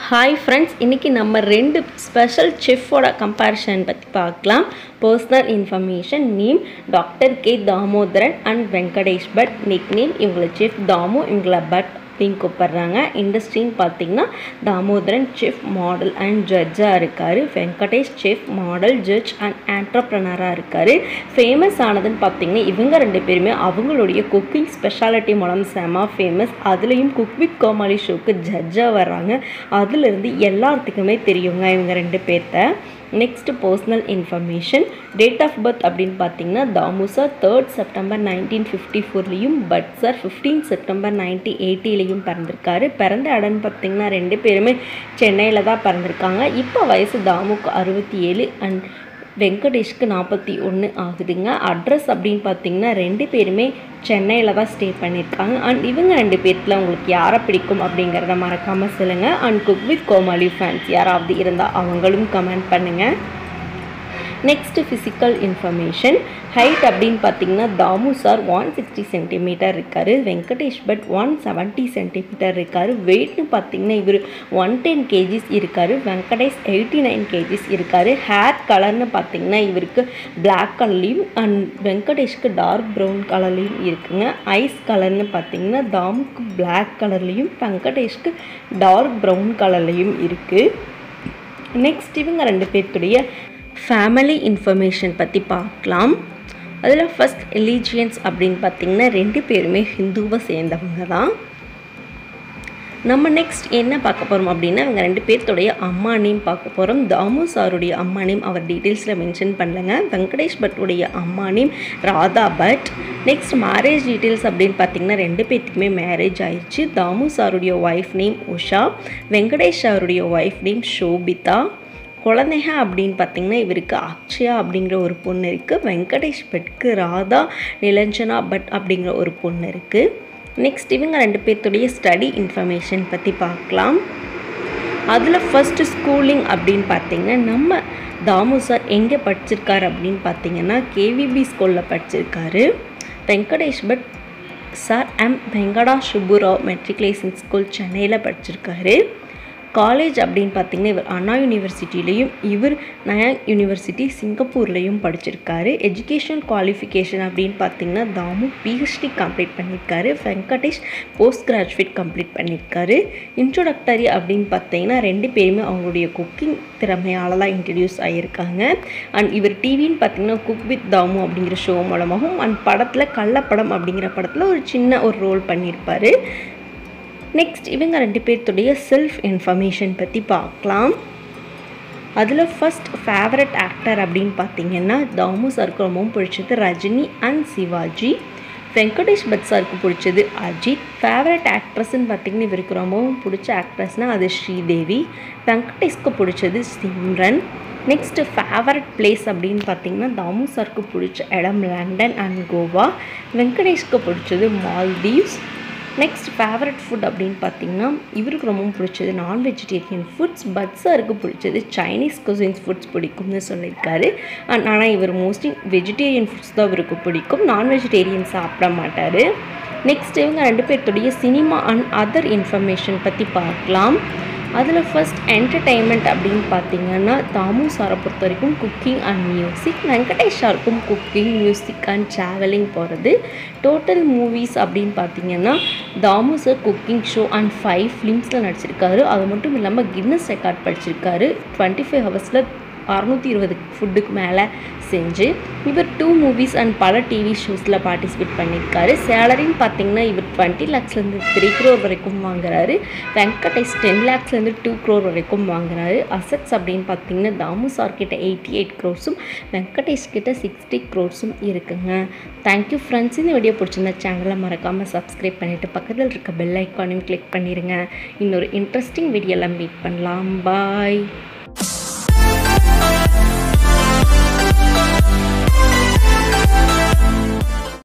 hi friends இன்றைக்கி நம்ம ரெண்டு ஸ்பெஷல் செஃப்போட கம்பேரிஷன் பற்றி பார்க்கலாம் personal information name doctor K Damodaran and Venkatesh Bhat nickname இவங்களை செஃப் தாமு இவங்களை பட் அப்படின்னு கூப்பிட்றாங்க இண்டஸ்ட்ரின்னு பார்த்தீங்கன்னா தாமோதரன் செஃப் மாடல் அண்ட் ஜட்ஜாக இருக்கார் Venkatesh chef model judge and ஆண்டர்ப்ரனராக இருக்கார் ஃபேமஸ் ஆனதுன்னு பார்த்தீங்கன்னா இவங்க ரெண்டு பேருமே அவங்களுடைய குக்கிங் ஸ்பெஷாலிட்டி மூலம் செம ஃபேமஸ் அதுலேயும் குக் வித் கோமாளி ஷோக்கு ஜட்ஜாக வர்றாங்க அதுலேருந்து எல்லாத்துக்குமே தெரியுங்க இவங்க ரெண்டு பேர்த்த next personal information date of birth அப்படின்னு பார்த்தீங்கன்னா Damu sir third September nineteen fifty ஃபோர்லேயும் Bhat sir fifteen September nineteen எயிட்டிலையும் பிறந்திருக்காரு பிறந்த இடம்னு பார்த்தீங்கன்னா ரெண்டு பேருமே சென்னையில் தான் பிறந்திருக்காங்க இப்போ வயசு தாமுக்கு அறுபத்தி ஏழு அண்ட் வெங்கடேஷ்க்கு நாற்பத்தி ஒன்று ஆகுதுங்க அட்ரஸ் அப்படின்னு பார்த்தீங்கன்னா ரெண்டு பேருமே சென்னையில் தான் ஸ்டே பண்ணியிருக்காங்க அண்ட் இவங்க ரெண்டு பேர்த்தில் உங்களுக்கு யாரை பிடிக்கும் அப்படிங்கிறத மறக்காமல் சொல்லுங்கள் and cook with Comali fans யாராவது இருந்தால் அவங்களும் கமெண்ட் பண்ணுங்கள் நெக்ஸ்ட்டு ஃபிசிக்கல் இன்ஃபர்மேஷன் ஹைட் அப்படின்னு பார்த்தீங்கன்னா Damu sir one sixty centimetre இருக்கார் Venkatesh Bhat one seventy centimetre இருக்கார் வெயிட்னு பார்த்தீங்கன்னா இவர் ஒன் டென் கேஜிஸ் இருக்கார் வெங்கடேஷ் எயிட்டி நைன் கேஜிஸ் இருக்கார் ஹேர் கலர்னு பார்த்தீங்கன்னா இவருக்கு பிளாக் கலர்லேயும் அண்ட் வெங்கடேஷ்க்கு டார்க் ப்ரௌன் கலர்லேயும் இருக்குங்க ஐஸ் கலர்னு பார்த்தீங்கன்னா தாமுக்கு பிளாக் கலர்லேயும் வெங்கடேஷ்க்கு டார்க் ப்ரௌன் கலர்லேயும் இருக்குது நெக்ஸ்ட் இவங்க ரெண்டு பேர்த்துடைய ஃபேமிலி இன்ஃபர்மேஷன் பற்றி பார்க்கலாம் அதில் ஃபஸ்ட் ரிலீஜியன்ஸ் அப்படின்னு பார்த்திங்கன்னா ரெண்டு பேருமே ஹிந்துவை சேர்ந்தவங்க தான் நம்ம நெக்ஸ்ட் என்ன பார்க்க போகிறோம் அப்படின்னா இவங்க ரெண்டு பேர்த்துடைய அம்மா நேம் பார்க்க போகிறோம் தாமு சாருடைய அம்மா நேம் அவர் டீட்டெயில்ஸில் மென்ஷன் பண்ணலங்க வெங்கடேஷ் பட்டுடைய அம்மா name Radha Bhat next marriage details அப்படின்னு பார்த்தீங்கன்னா ரெண்டு பேர்த்துக்குமே மேரேஜ் ஆயிடுச்சு தாமு சாருடைய ஒய்ஃப் நேம் உஷா வெங்கடேஷ் சாருடைய ஒய்ஃப் நேம் ஷோபிதா குழந்தைங்க அப்படின்னு பார்த்தீங்கன்னா இவருக்கு அக்ஷயா அப்படிங்கிற ஒரு பொண்ணு இருக்குது வெங்கடேஷ் பட்க்கு ராதா நிலஞ்சனா பட் அப்படிங்கிற ஒரு பொண்ணு இருக்குது நெக்ஸ்ட் இவங்க ரெண்டு பேர்த்துடைய ஸ்டடி இன்ஃபர்மேஷன் பற்றி பார்க்கலாம் அதில் ஃபஸ்ட்டு ஸ்கூலிங் அப்படின்னு பார்த்தீங்கன்னா நம்ம தாமு சார் எங்கே படிச்சிருக்காரு அப்படின்னு பார்த்தீங்கன்னா கேவிபி ஸ்கூலில் படிச்சிருக்காரு Venkatesh Bhat sir M Venkata Subbarao matriculation school சென்னையில் படிச்சிருக்காரு காலேஜ் அப்படின்னு பார்த்தீங்கன்னா இவர் அண்ணா யூனிவர்சிட்டிலையும் இவர் நயாங் யூனிவர்சிட்டி சிங்கப்பூர்லேயும் படிச்சிருக்காரு எஜுகேஷன் குவாலிஃபிகேஷன் அப்படின்னு பார்த்தீங்கன்னா தாமு பிஹெச்டி கம்ப்ளீட் பண்ணியிருக்காரு வெங்கடேஷ் போஸ்ட் கிராஜுவேட் கம்ப்ளீட் பண்ணியிருக்காரு இன்ட்ரோடக்டரி அப்படின்னு பார்த்தீங்கன்னா ரெண்டு பேருமே அவங்களுடைய குக்கிங் திறமையால் தான் இன்ட்ரடியூஸ் ஆகியிருக்காங்க அண்ட் இவர் டிவின்னு பார்த்தீங்கன்னா குக் வித் தாமு அப்படிங்கிற ஷோ மூலமாகவும் அண்ட் படத்தில் கள்ளப்படம் அப்படிங்கிற படத்தில் ஒரு சின்ன ஒரு ரோல் பண்ணியிருப்பார் நெக்ஸ்ட் இவங்க ரெண்டு பேர்த்துடைய செல்ஃப் இன்ஃபர்மேஷன் பற்றி பார்க்கலாம் அதில் ஃபஸ்ட் ஃபேவரட் ஆக்டர் அப்படின்னு பார்த்தீங்கன்னா தாமு சாருக்கு ரொம்பவும் பிடிச்சது ரஜினி அண்ட் சிவாஜி வெங்கடேஷ் பட் சாருக்கு பிடிச்சது அஜித் ஃபேவரட் ஆக்ட்ரஸ்ன்னு பார்த்தீங்கன்னா இவருக்கு ரொம்பவும் பிடிச்ச ஆக்ட்ரஸ்னால் அது ஸ்ரீதேவி வெங்கடேஷ்க்கு பிடிச்சது சிம்ரன் நெக்ஸ்ட்டு ஃபேவரட் பிளேஸ் அப்படின்னு பார்த்தீங்கன்னா தாமு சாருக்கு பிடிச்ச இடம் லண்டன் அண்ட் கோவா வெங்கடேஷ்க்கு பிடிச்சது மால்தீவ்ஸ் நெக்ஸ்ட் ஃபேவரட் ஃபுட் அப்படின்னு பார்த்தீங்கன்னா இவருக்கு ரொம்பவும் பிடிச்சது நான் வெஜிடேரியன் ஃபுட்ஸ் பட்ஸருக்கு பிடிச்சது சைனீஸ் குசின்ஸ் ஃபுட்ஸ் பிடிக்கும்னு சொல்லியிருக்காரு அண்ட் ஆனால் இவர் மோஸ்ட்லி வெஜிடேரியன் ஃபுட்ஸ் தான் இவருக்கு பிடிக்கும் நான் வெஜிடேரியன் சாப்பிட மாட்டார் நெக்ஸ்ட் இவங்க ரெண்டு பேர்த்துடைய சினிமா அண்ட் அதர் இன்ஃபர்மேஷன் பற்றி பார்க்கலாம் அதில் ஃபஸ்ட் என்டர்டெயின்மெண்ட் அப்படின்னு பார்த்தீங்கன்னா தாமு சாரை பொறுத்த வரைக்கும் குக்கிங் அண்ட் மியூசிக் வெங்கடேஷ் சாருக்கும் குக்கிங் மியூசிக் அண்ட் ட்ராவலிங் போகிறது டோட்டல் மூவிஸ் அப்படின்னு பார்த்தீங்கன்னா Damu sir cooking show and five ஃபிலிம்ஸில் நடிச்சிருக்காரு அது மட்டும் இல்லாமல் கின்னஸ் ரெக்கார்ட் படிச்சிருக்காரு டுவெண்ட்டி ஃபைவ் ஹவர்ஸில் அறநூற்றி இருபது ஃபுட்டுக்கு மேலே செஞ்சு இவர் டூ மூவிஸ் அண்ட் பல டிவி ஷோஸில் பார்ட்டிசிபேட் பண்ணியிருக்காரு சேலரின்னு பார்த்தீங்கன்னா இவர் டுவெண்ட்டி லேக்ஸ்லேருந்து த்ரீ க்ரோர் வரைக்கும் வாங்குறாரு வெங்கடேஷ் டென் லேக்ஸ்லேருந்து டூ க்ரோர் வரைக்கும் வாங்குறாரு அசட்ஸ் அப்படின்னு பார்த்தீங்கன்னா தாமு சார் கிட்ட எயிட்டி எயிட் க்ரோர்ஸும் வெங்கடேஷ் கிட்ட சிக்ஸ்டி க்ரோர்ஸும் இருக்குங்க தேங்க்யூ ஃப்ரெண்ட்ஸ் இந்த வீடியோ பிடிச்சிருந்த சேனலை மறக்காமல் சப்ஸ்கிரைப் பண்ணிவிட்டு பக்கத்தில் இருக்க பெல் ஐக்கானையும் கிளிக் பண்ணிடுங்க இன்னொரு இன்ட்ரெஸ்டிங் வீடியோவில் மீட் பண்ணலாம் பாய்